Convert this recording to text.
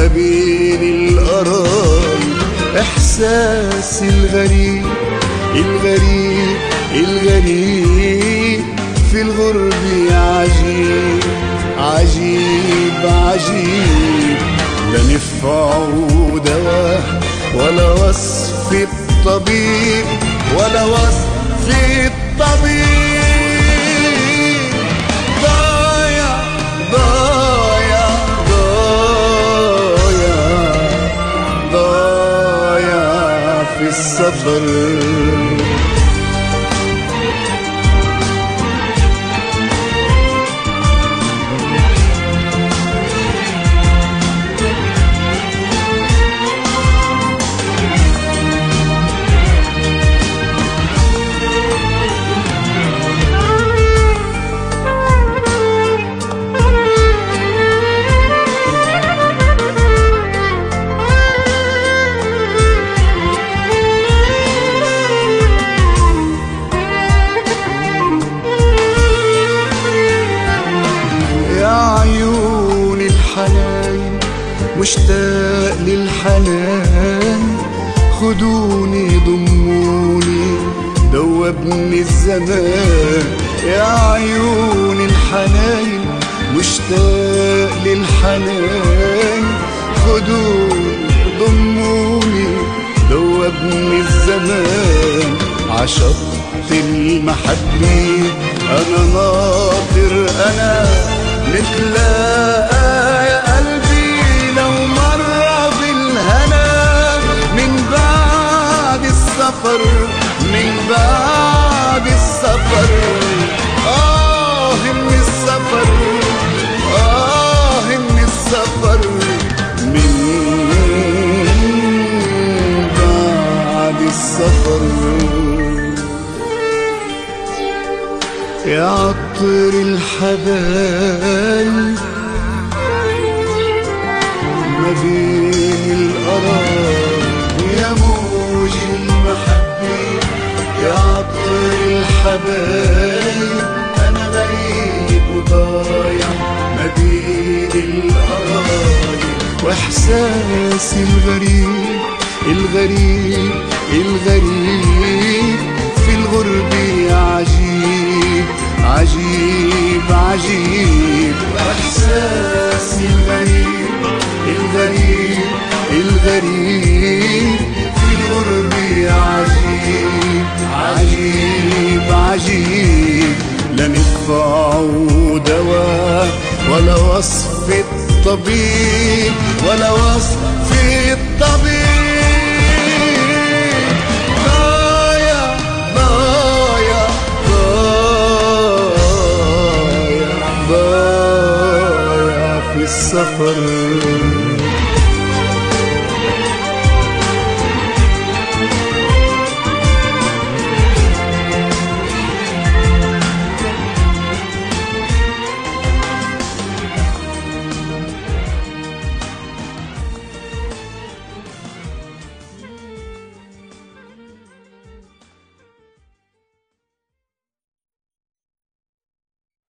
بين القرايب إحساسي الغريب الغريب الغريب في الغرب عجيب عجيب عجيب لا نفع دواء ولا وصف الطبيب ولا وصف الطبيب ضايع ضايع ضايع ضايع في السفر يا عيون الحنان مشتاق للحنان خدوني ضموني دوبني الزمان يا عيون الحنان مشتاق للحنان خدوني ضموني دوبني الزمان عشقت المحبة أنا ناطر أنا نتلاقى يا قلبي لو مرة بالهنا من بعد السفر من بعد السفر آه من السفر آه من السفر من بعد السفر يا عطر الحبايب ما بين الأراضي يا موج المحبة يا عطر الحبايب أنا غريب وضايع ما بين الأراضي وإحساسي الغريب الغريب الغريب في الغرب عجيب عجيب عجيب وإحساسي الغريب الغريب الغريب في الغرب عجيب عجيب عجيب لا ندفع دواء ولا وصف الطبيب ولا وصف الطبيب ضايع ضايع ضايع ضايع في السفر